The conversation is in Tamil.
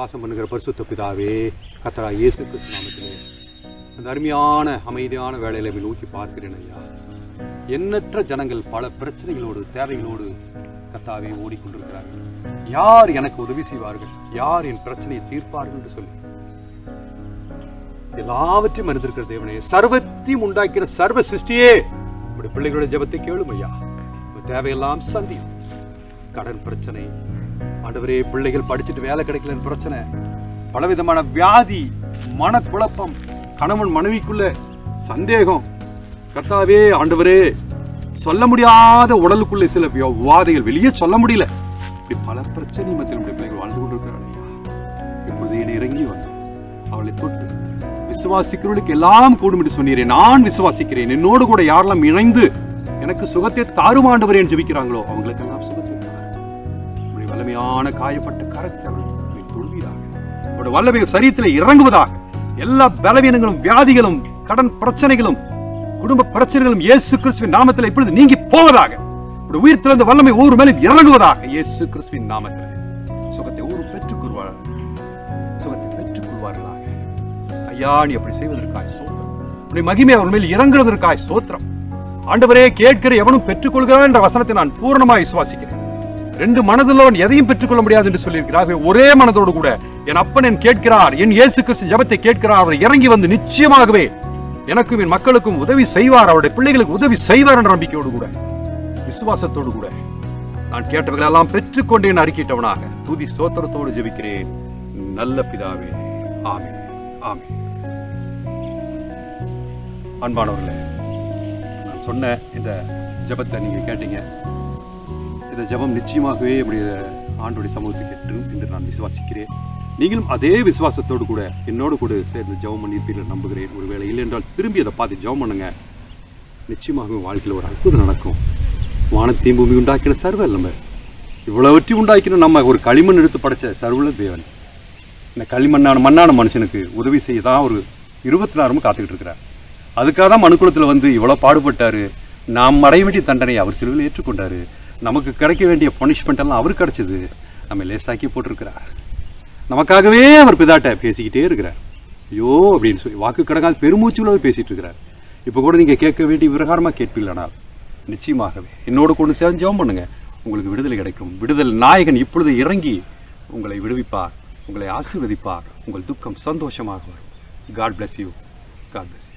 வாசம் பண்ணுகிற பரிசுத்த பிதாவே கத்தரா இயேசு கிறிஸ்து நாமத்திலே அந்த அருமையான அமைதியான வேலையில போய் நோக்கி பார்க்கிறேன் ஐயா எண்ணற்ற ஜனங்கள் பல பிரச்சனைகளோடு தேவைகளோடு கத்தாவே ஓடிக்கொண்டிருக்கிறார்கள் யார் எனக்கு உதவி செய்வார்கள் யார் என் பிரச்சனையை தீர்ப்பார்கள் என்று சொல்லி எல்லாவற்றையும் அறிந்திருக்கிற தேவனே சர்வத்தையும் உண்டாக்கிற சர்வ சிருஷ்டியே உடைய பிள்ளைகளுடைய ஜெபத்தை கேளும் ஐயா உங்க தேவையெல்லாம் சந்தியும் கடன் பிரச்சனை ஆண்டவரே பிள்ளைகள் படிச்சுட்டு வேலை கிடைக்கலன்னு பிரச்சனை பலவிதமான வியாதி மனக்குழப்பம் கணவன் மனைவிக்குள்ள சந்தேகம் கர்த்தாவே ஆண்டவரே சொல்ல முடியாத உடலுக்குள்ளே சில வியா- உபாதைகள் வெளியே சொல்ல முடியல இப்படி பல பிரச்சனை மத்தியில் நம்முடைய பிள்ளைகள் வாழ்ந்து கொண்டிருக்கிறார் ஐயா இப்பொழுது என்னை இறங்கி வந்து அவளை தொட்டு விசுவாசிக்கிறவர்களுக்கு எல்லாம் கூடும் என்று சொன்னீரே நான் விசுவாசிக்கிறேன் என்னோடு கூட யாரெல்லாம் இணைந்து எனக்கு சுகத்தை தாருமாண்டவர் என்று ஜெபிக்கிறாங்களோ அவங்களுக்கெல்லாம் சுகத்தை தாரும். உம்முடைய வல்லமையான காயப்பட்ட கரத்தை அவர்கள் தொழுவீராக உடைய வல்லமை சரீரத்தில் இறங்குவதாக எல்லா பலவீனங்களும் வியாதிகளும் கடன் பிரச்சனைகளும் குடும்ப பிரச்சனைகளும் இயேசு கிறிஸ்துவின் நாமத்தில் இப்பொழுது நீங்கி போவதாக உடைய உயிர் திறந்த வல்லமை ஒவ்வொரு மேலும் இறங்குவதாக இயேசு கிறிஸ்துவின் நாமத்தில் சுகத்தை ஒவ்வொரு பெற்றுக் கொள்வார் சுகத்தை பெற்றுக் கொள்வார்களாக ஐயா நீ அப்படி செய்வதற்காய் ஸ்தோத்திரம் உடைய மகிமை அவர் மேல் இறங்குவதற்காய் ஸ்தோத்திரம் ஆண்டவரே கேட்கிற எவனும் பெற்றுக்கொள்கிறான் என்ற வசனத்தை நான் பூரணமாய் விசுவாசிக்கிறேன் ரெண்டு மனதுள்ளவன் எதையும் பெற்றுக்கொள்ள முடியாது என்று சொல்லியிருக்கிறார் ஒரே மனதோடு கூட என் அப்பன் என் கேட்கிறார் என் இயேசு கிறிஸ்து ஜெபத்தை கேட்கிறார் அவர் இறங்கி வந்து நிச்சயமாகவே எனக்கும் என் மக்களுக்கும் உதவி செய்வார் அவருடைய பிள்ளைகளுக்கு உதவி செய்வார் என்ற நம்பிக்கையோடு கூட விசுவாசத்தோடு கூட நான் கேட்டவர்கள் எல்லாம் பெற்றுக்கொண்டேன் அறிக்கிட்டவனாக துதி ஸ்தோத்திரத்தோடு ஜெபிக்கிறேன் நல்ல பிதாவே ஆமென் ஆமென் அன்பானவர்களே நான் சொன்ன இந்த ஜெபத்தை நீங்க கேட்டீங்க இந்த ஜெபம் நிச்சயமாகவே நம்முடைய ஆண்டுடைய சமூகத்துக்கு எட்டும் என்று நான் விசுவாசிக்கிறேன் நீங்களும் அதே விசுவாசத்தோடு கூட என்னோடு கூட சேர்ந்து ஜெபம் பண்ணியிருப்பீர்கள் நம்புகிறேன் ஒருவேளை இல்லை என்றால் திரும்பி அதை பார்த்து ஜெபம் பண்ணுங்க நிச்சயமாகவே வாழ்க்கையில் ஒரு அற்புதம் நடக்கும் வானத்தையும் பூமி உண்டாக்கின சர்வ நம்ம இவ்வளவற்றையும் உண்டாக்கின நம்ம ஒரு களிமண் எடுத்து படைச்ச சர்வல தேவன் இந்த களிமண்ணான மண்ணான மனுஷனுக்கு உதவி செய்ய தான் ஒரு இருபத்தி நாலுமும் காத்துக்கிட்டு இருக்கிறார் அதுக்காக தான் மனுக்குலத்தில் வந்து இவ்வளோ பாடுபட்டாரு நாம் அடைய வேண்டிய தண்டனையை அவர் சிலுவையில் ஏற்றுக்கொண்டாரு நமக்கு கிடைக்க வேண்டிய பனிஷ்மெண்ட் எல்லாம் அவருக்கு கிடைச்சது நம்ம லேசாக்கி போட்டிருக்கிறார் நமக்காகவே அவர் பிதாட்ட பேசிக்கிட்டே இருக்கிறார் ஐயோ அப்படின்னு சொல்லி வாக்கு கடங்கால் பெருமூச்சுள்ள பேசிட்டு இருக்கிறார் இப்போ கூட நீங்கள் கேட்க வேண்டிய விவகாரமாக கேட்பீங்களானால் நிச்சயமாகவே என்னோடு கொண்டு சேர்ந்து ஜெபம் பண்ணுங்க உங்களுக்கு விடுதலை கிடைக்கும் விடுதலை நாயகன் இப்பொழுது இறங்கி உங்களை விடுவிப்பார் உங்களை ஆசீர்வதிப்பார் உங்கள் துக்கம் சந்தோஷமாக வரும் God bless you God bless you